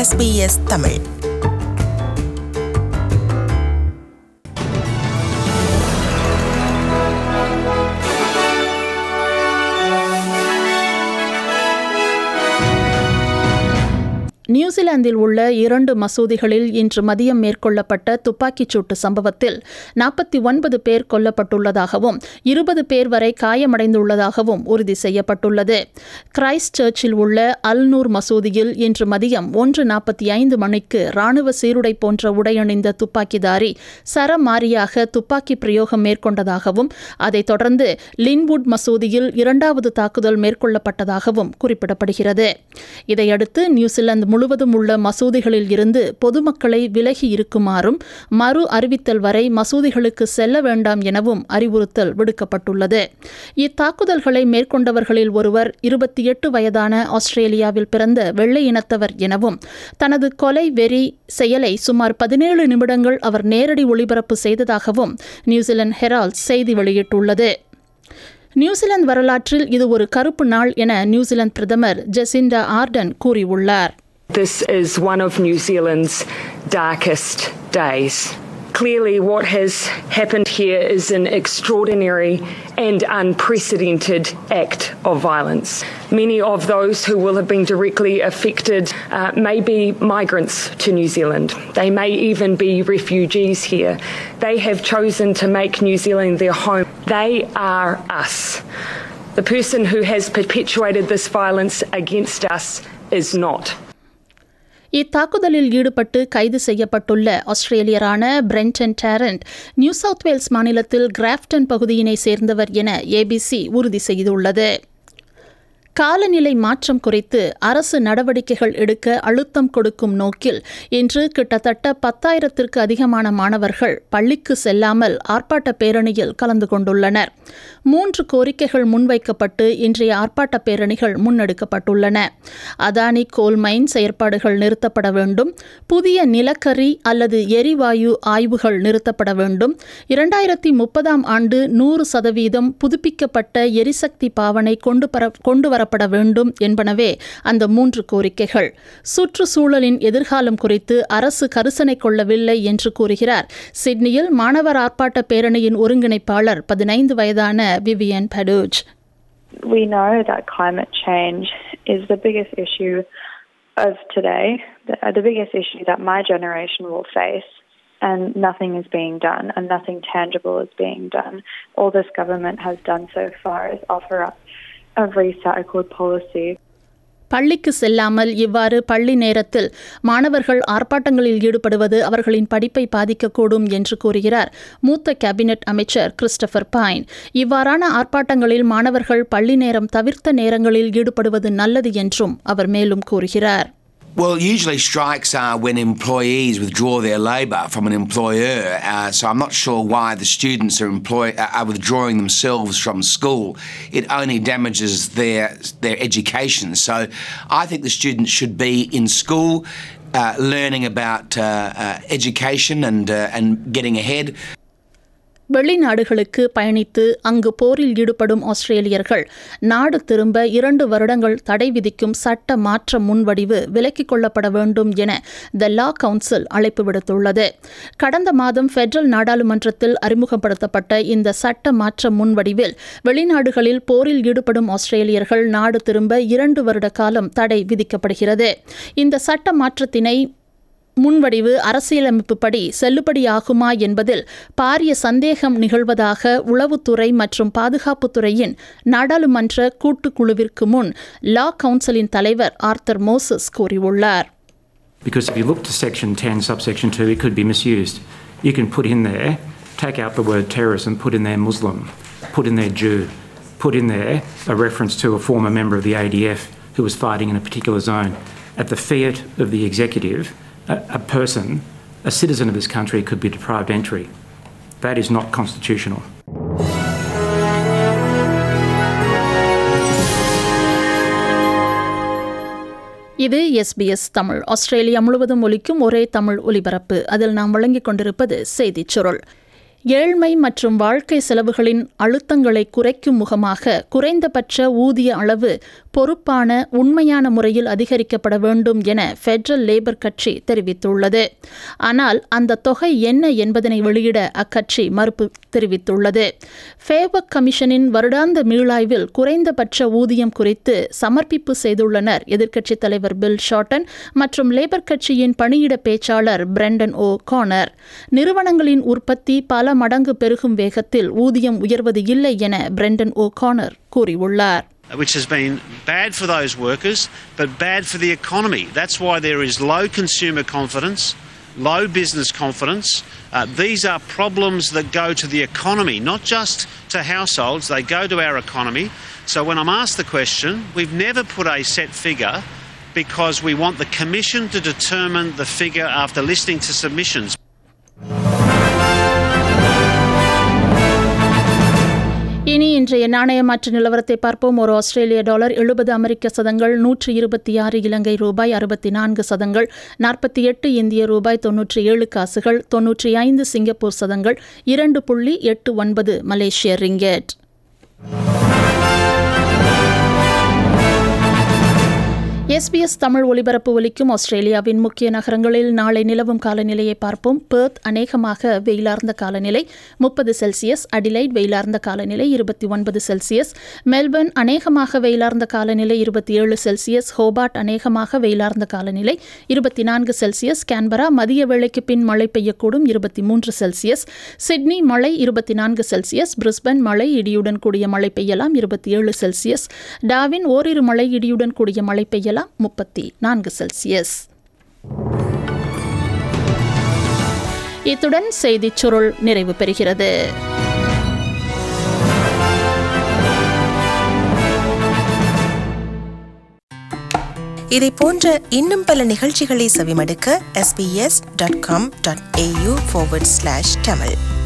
SBS Tamil நியூசிலாந்தில் உள்ள இரண்டு மசூதிகளில் இன்று மதியம் மேற்கொள்ளப்பட்ட துப்பாக்கிச் சூட்டு சம்பவத்தில் நாற்பத்தி ஒன்பது பேர் கொல்லப்பட்டுள்ளதாகவும் இருபது பேர் வரை காயமடைந்துள்ளதாகவும் உறுதி செய்யப்பட்டுள்ளது கிரைஸ்ட் சர்ச்சில் உள்ள அல்நூர் மசூதியில் இன்று மதியம் ஒன்று நாற்பத்தி ஐந்து மணிக்கு ராணுவ சீருடை போன்ற உடையணிந்த துப்பாக்கிதாரி சரமாரியாக துப்பாக்கி பிரயோகம் மேற்கொண்டதாகவும் அதைத் தொடர்ந்து லின்வுட் மசூதியில் இரண்டாவது தாக்குதல் மேற்கொள்ளப்பட்டதாகவும் குறிப்பிடப்படுகிறது இதையடுத்து நியூசிலாந்து முழுவதும் உள்ள மசூதிகளில் இருந்து பொதுமக்களை விலகி இருக்குமாறும் மறு அறிவித்தல் வரை மசூதிகளுக்கு செல்ல வேண்டாம் எனவும் அறிவுறுத்தல் விடுக்கப்பட்டுள்ளது இத்தாக்குதல்களை மேற்கொண்டவர்களில் ஒருவர் இருபத்தி எட்டு வயதான ஆஸ்திரேலியாவில் பிறந்த வெள்ளை இனத்தவர் எனவும் தனது கொலை வெறி செயலை சுமார் பதினேழு நிமிடங்கள் அவர் நேரடி ஒளிபரப்பு செய்ததாகவும் நியூசிலாந்து ஹெரால்ட் செய்தி வெளியிட்டுள்ளது நியூசிலாந்து வரலாற்றில் இது ஒரு கருப்பு நாள் என நியூசிலாந்து பிரதமர் ஜெசிண்டா ஆர்டன் கூறியுள்ளார் This is one of New Zealand's darkest days. Clearly, what has happened here is an extraordinary and unprecedented act of violence. Many of those who will have been directly affected uh, may be migrants to New Zealand. They may even be refugees here. They have chosen to make New Zealand their home. They are us. The person who has perpetuated this violence against us is not. இத்தாக்குதலில் ஈடுபட்டு கைது செய்யப்பட்டுள்ள ஆஸ்திரேலியரான Brenton Tarrant New South Wales மாநிலத்தில் Grafton பகுதியினை சேர்ந்தவர் என ABC உறுதி செய்துள்ளது காலநிலை மாற்றம் குறித்து அரசு நடவடிக்கைகள் எடுக்க அழுத்தம் கொடுக்கும் நோக்கில் இன்று கிட்டத்தட்ட பத்தாயிரத்திற்கு அதிகமான மாணவர்கள் பள்ளிக்கு செல்லாமல் ஆர்ப்பாட்ட பேரணியில் கலந்து கொண்டுள்ளனர் மூன்று கோரிக்கைகள் முன்வைக்கப்பட்டு இன்றைய ஆர்ப்பாட்ட பேரணிகள் முன்னெடுக்கப்பட்டுள்ளன அதானி கோல் மைன் செயற்பாடுகள் நிறுத்தப்பட வேண்டும் புதிய நிலக்கரி அல்லது எரிவாயு ஆய்வுகள் நிறுத்தப்பட வேண்டும் இரண்டாயிரத்தி முப்பதாம் ஆண்டு நூறு சதவீதம் புதுப்பிக்கப்பட்ட எரிசக்தி பாவனை கொண்டு கொண்டு வரப்பட வேண்டும் என்பனவே அந்த மூன்று கோரிக்கைகள் சுற்றுச்சூழலின் எதிர்காலம் குறித்து அரசு கரிசனை கொள்ளவில்லை என்று கூறுகிறார் சிட்னியில் மாணவர் ஆர்ப்பாட்ட பேரணியின் ஒருங்கிணைப்பாளர் பதினைந்து வயதான விவியன் படூஜ் We know that climate change is the biggest issue of today, the, the biggest issue that my generation will face. and nothing is being done and nothing tangible is being done. All this government has done so far is offer up a recycled policy. பள்ளிக்கு செல்லாமல் இவ்வாறு பள்ளி நேரத்தில் மாணவர்கள் ஆர்ப்பாட்டங்களில் ஈடுபடுவது அவர்களின் படிப்பை பாதிக்கக்கூடும் என்று கூறுகிறார் மூத்த கேபினெட் அமைச்சர் கிறிஸ்டபர் பைன் இவ்வாறான ஆர்ப்பாட்டங்களில் மாணவர்கள் பள்ளி நேரம் தவிர்த்த நேரங்களில் ஈடுபடுவது நல்லது என்றும் அவர் மேலும் கூறுகிறார் Well, usually strikes are when employees withdraw their labour from an employer. Uh, so I'm not sure why the students are, employ- are withdrawing themselves from school. It only damages their their education. So I think the students should be in school, uh, learning about uh, uh, education and uh, and getting ahead. வெளிநாடுகளுக்கு பயணித்து அங்கு போரில் ஈடுபடும் ஆஸ்திரேலியர்கள் நாடு திரும்ப இரண்டு வருடங்கள் தடை விதிக்கும் சட்ட மாற்ற முன்வடிவு விலக்கிக் கொள்ளப்பட வேண்டும் என த லா கவுன்சில் அழைப்பு விடுத்துள்ளது கடந்த மாதம் பெட்ரல் நாடாளுமன்றத்தில் அறிமுகப்படுத்தப்பட்ட இந்த சட்ட மாற்ற முன்வடிவில் வெளிநாடுகளில் போரில் ஈடுபடும் ஆஸ்திரேலியர்கள் நாடு திரும்ப இரண்டு வருட காலம் தடை விதிக்கப்படுகிறது இந்த சட்ட மாற்றத்தினை முன்வடிவு அரசியலமைப்புப்படி செல்லுபடியாகுமா என்பதில் பாரிய சந்தேகம் நிகழ்வதாக உளவுத்துறை மற்றும் பாதுகாப்புத்துறையின் நாடாளுமன்ற கூட்டுக்குழுவிற்கு முன் லா கவுன்சிலின் தலைவர் ஆர்த்தர் மோசஸ் கூறியுள்ளார் Because if you look to section 10, subsection 2, it could be misused. You can put in there, take out the word terrorism, put in there Muslim, put in there Jew, put in there a reference to a former member of the ADF who was fighting in a particular zone. At the fiat of the executive, a, a person, a citizen of this country, could be deprived entry. That is not constitutional. இது SBS Tamil Australia முழுவதும் ஒலிக்கும் ஒரே தமிழ் ஒலிபரப்பு அதில் நாம் வழங்கிக் கொண்டிருப்பது செய்திச் சுருள் ஏழ்மை மற்றும் வாழ்க்கை செலவுகளின் அழுத்தங்களை குறைக்கும் முகமாக குறைந்தபட்ச ஊதிய அளவு பொறுப்பான உண்மையான முறையில் அதிகரிக்கப்பட வேண்டும் என ஃபெடரல் லேபர் கட்சி தெரிவித்துள்ளது ஆனால் அந்த தொகை என்ன என்பதனை வெளியிட அக்கட்சி மறுப்பு தெரிவித்துள்ளது ஃபேவக் கமிஷனின் வருடாந்த மீளாய்வில் குறைந்தபட்ச ஊதியம் குறித்து சமர்ப்பிப்பு செய்துள்ளனர் எதிர்க்கட்சித் தலைவர் பில் ஷார்டன் மற்றும் லேபர் கட்சியின் பணியிட பேச்சாளர் பிரெண்டன் ஓ கார்னர் நிறுவனங்களின் உற்பத்தி பல மடங்கு பெருகும் வேகத்தில் ஊதியம் உயர்வது இல்லை என பிரெண்டன் ஓ கார்னர் கூறியுள்ளார் which has been bad for those workers but bad for the economy. That's why there is low consumer confidence, low business confidence. Uh, these are problems that go to the economy, not just to households, they go to our economy. So when I'm asked the question, we've never put a set figure because we want the Commission to determine the figure after listening to submissions. இனி இன்றைய நாணய மாற்று நிலவரத்தை பார்ப்போம் ஒரு ஆஸ்திரேலிய dollar எழுபது அமெரிக்க சதங்கள் நூற்றி இருபத்தி ஆறு இலங்கை ரூபாய் அறுபத்தி நான்கு சதங்கள் நாற்பத்தி எட்டு இந்திய ரூபாய் தொன்னூற்றி ஏழு காசுகள் தொன்னூற்றி ஐந்து சிங்கப்பூர் சதங்கள் இரண்டு புள்ளி எட்டு ஒன்பது மலேசிய ரிங்கெட் எஸ்பிஎஸ் தமிழ் ஒலிபரப்பு ஒலிக்கும் ஆஸ்திரேலியாவின் முக்கிய நகரங்களில் நாளை நிலவும் காலநிலையை பார்ப்போம் பெர்த் அநேகமாக வெயிலார்ந்த காலநிலை முப்பது செல்சியஸ் அடிலைட் வெயிலார்ந்த காலநிலை இருபத்தி ஒன்பது செல்சியஸ் மெல்பர்ன் அநேகமாக வெயிலார்ந்த காலநிலை இருபத்தி ஏழு செல்சியஸ் ஹோபார்ட் அநேகமாக வெயிலார்ந்த காலநிலை இருபத்தி நான்கு செல்சியஸ் கேன்பரா மதிய வேளைக்கு பின் மழை பெய்யக்கூடும் இருபத்தி மூன்று செல்சியஸ் சிட்னி மழை இருபத்தி நான்கு செல்சியஸ் பிரிஸ்பன் மழை இடியுடன் கூடிய மழை பெய்யலாம் இருபத்தி ஏழு செல்சியஸ் டாவின் ஓரிரு மழை இடியுடன் கூடிய மழை பெய்யலாம் முப்பத்தி நான்கு செல்சியஸ் இத்துடன் செய்திச் சுருள் நிறைவு பெறுகிறது இதை போன்ற இன்னும் பல நிகழ்ச்சிகளை செவிமடுக்க sbs.com.au forward slash tamil